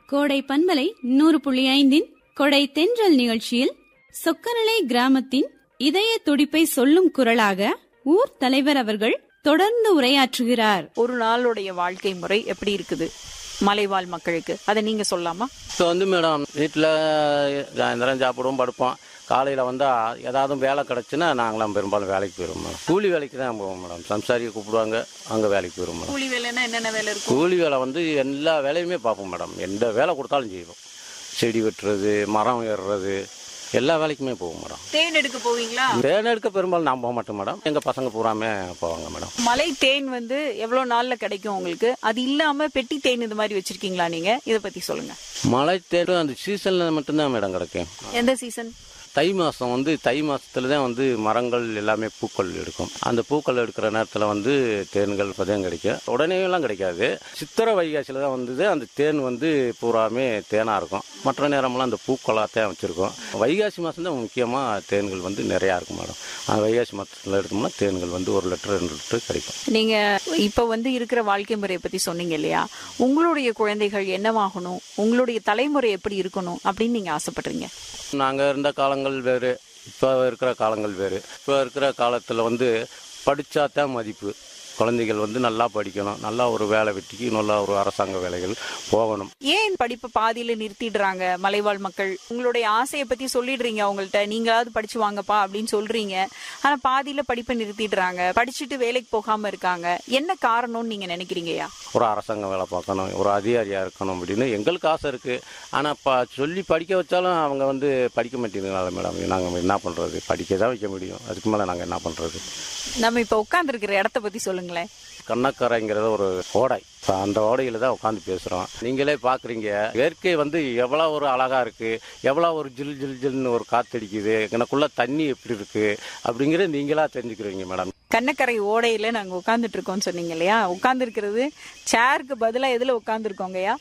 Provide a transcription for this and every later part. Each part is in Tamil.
கோடை பண்பலை நூறு புள்ளி ஐந்தின் கொடை தென்றல் நிகழ்ச்சியில் சொக்கநலை கிராமத்தின் இதய துடிப்பை சொல்லும் குரலாக ஊர் தலைவர் அவர்கள் தொடர்ந்து உரையாற்றுகிறார் ஒரு நாளுடைய வாழ்க்கை முறை எப்படி இருக்குது மலைவாழ் மக்களுக்கு அதை நீங்க சொல்லலாமா இப்போ வந்து மேடம் வீட்டில் சாயந்தரம் சாப்பிடுவோம் படுப்போம் காலையில் வந்தால் ஏதாவது வேலை கிடச்சுன்னா நாங்களாம் பெரும்பாலும் வேலைக்கு போயிடுவோம் மேடம் கூலி வேலைக்கு தான் போவோம் மேடம் சம்சாரியை கூப்பிடுவாங்க அங்கே வேலைக்கு போயிடுவோம் மேடம் கூலி வேலைன்னா என்னென்ன வேலை இருக்கும் கூலி வேலை வந்து எல்லா வேலையுமே பார்ப்போம் மேடம் எந்த வேலை கொடுத்தாலும் செய்வோம் செடி வெட்டுறது மரம் ஏறுறது எல்லா வேலைக்குமே போவோம் மேடம் தேன் எடுக்க போவீங்களா தேன் எடுக்க பெரும்பாலும் நான் போக மாட்டேன் மேடம் எங்கள் பசங்க பூராமே போவாங்க மேடம் மலை தேன் வந்து எவ்வளவு நாள்ல கிடைக்கும் உங்களுக்கு அது இல்லாம பெட்டி தேன் இது மாதிரி வச்சிருக்கீங்களா நீங்க இத பத்தி சொல்லுங்க மழை தேடும் அந்த சீசனில் மட்டும்தான் மேடம் கிடைக்கும் எந்த சீசன் தை மாதம் வந்து தை மாசத்துல தான் வந்து மரங்கள் எல்லாமே பூக்கள் எடுக்கும் அந்த பூக்கள் எடுக்கிற நேரத்தில் வந்து தேன்கள் இப்போதான் கிடைக்கும் உடனே எல்லாம் கிடைக்காது சித்திரை வைகாசியில் தான் வந்தது அந்த தேன் வந்து பூராமே தேனாக இருக்கும் மற்ற நேரமெல்லாம் அந்த பூக்களாக தான் வச்சுருக்கோம் வைகாசி மாதம் தான் முக்கியமாக தேன்கள் வந்து நிறையா இருக்கும் மேடம் அந்த வைகாசி மாதத்தில் எடுத்தோம்னா தேன்கள் வந்து ஒரு லிட்டர் ரெண்டு லிட்டர் கிடைக்கும் நீங்க இப்ப வந்து இருக்கிற வாழ்க்கை முறையை பத்தி சொன்னீங்க இல்லையா உங்களுடைய குழந்தைகள் என்னவாகணும் உங்களுடைய தலைமுறை எப்படி இருக்கணும் அப்படின்னு நீங்க ஆசைப்படுறீங்க நாங்கள் இருந்த காலங்கள் வேறு இப்போ இருக்கிற காலங்கள் வேறு இப்போ இருக்கிற காலத்தில் வந்து படித்தா தான் மதிப்பு குழந்தைகள் வந்து நல்லா படிக்கணும் நல்லா ஒரு வேலை வெட்டிக்கு நல்லா ஒரு அரசாங்க வேலைகள் போகணும் ஏன் படிப்பை பாதியில நிறுத்திடுறாங்க மலைவாழ் மக்கள் உங்களுடைய ஆசையை பத்தி சொல்லிடுறீங்க அவங்கள்ட்ட நீங்களாவது படிச்சு வாங்கப்பா அப்படின்னு சொல்றீங்க ஆனா பாதியில படிப்பை நிறுத்திடுறாங்க படிச்சுட்டு வேலைக்கு போகாம இருக்காங்க என்ன காரணம்னு நீங்க நினைக்கிறீங்கயா ஒரு அரசாங்க வேலை பார்க்கணும் ஒரு அதிகாரியாக இருக்கணும் அப்படின்னு எங்களுக்கு ஆசை இருக்குது ஆனால் இப்போ சொல்லி படிக்க வச்சாலும் அவங்க வந்து படிக்க மாட்டேங்கிறாங்க மேடம் நாங்கள் என்ன பண்ணுறது படிக்க தான் வைக்க முடியும் அதுக்கு மேலே நாங்கள் என்ன பண்ணுறது நம்ம இப்ப உட்கார்ந்து இருக்கிற இடத்த பத்தி சொல்லுங்களேன் கண்ணக்கரைங்கிறது ஒரு ஓடை இப்போ அந்த ஓடையில தான் உட்காந்து பேசுகிறோம் நீங்களே பார்க்குறீங்க இயற்கை வந்து எவ்வளோ ஒரு அழகாக இருக்குது எவ்வளோ ஒரு ஜில் ஜில் ஜில்னு ஒரு காத்தடிக்குது எனக்குள்ள தண்ணி எப்படி இருக்குது அப்படிங்கிறது நீங்களா தெரிஞ்சுக்கிறீங்க மேடம் கண்ணக்கரை ஓடையில நாங்க உட்கார்ந்துட்டு இருக்கோம்னு சொன்னீங்க இல்லையா உட்கார்ந்து இருக்கிறது சேருக்கு பதிலா எதுல உட்கார்ந்து இருக்கோங்கய்யா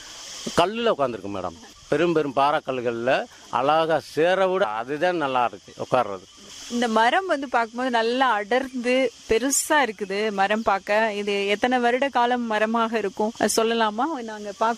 கல்லில் உட்காந்துருக்கு மேடம் பெரும் பெரும் பாறைக்கல்களில் அழகாக சேர விட அதுதான் நல்லா இருக்கு உட்கார்றது இந்த மரம் வந்து பார்க்கும்போது நல்லா அடர்ந்து பெருசா இருக்குது மரம் பார்க்க இது எத்தனை வருட காலம் மரமாக இருக்கும் அது சொல்லலாமா நாங்க பார்க்கும்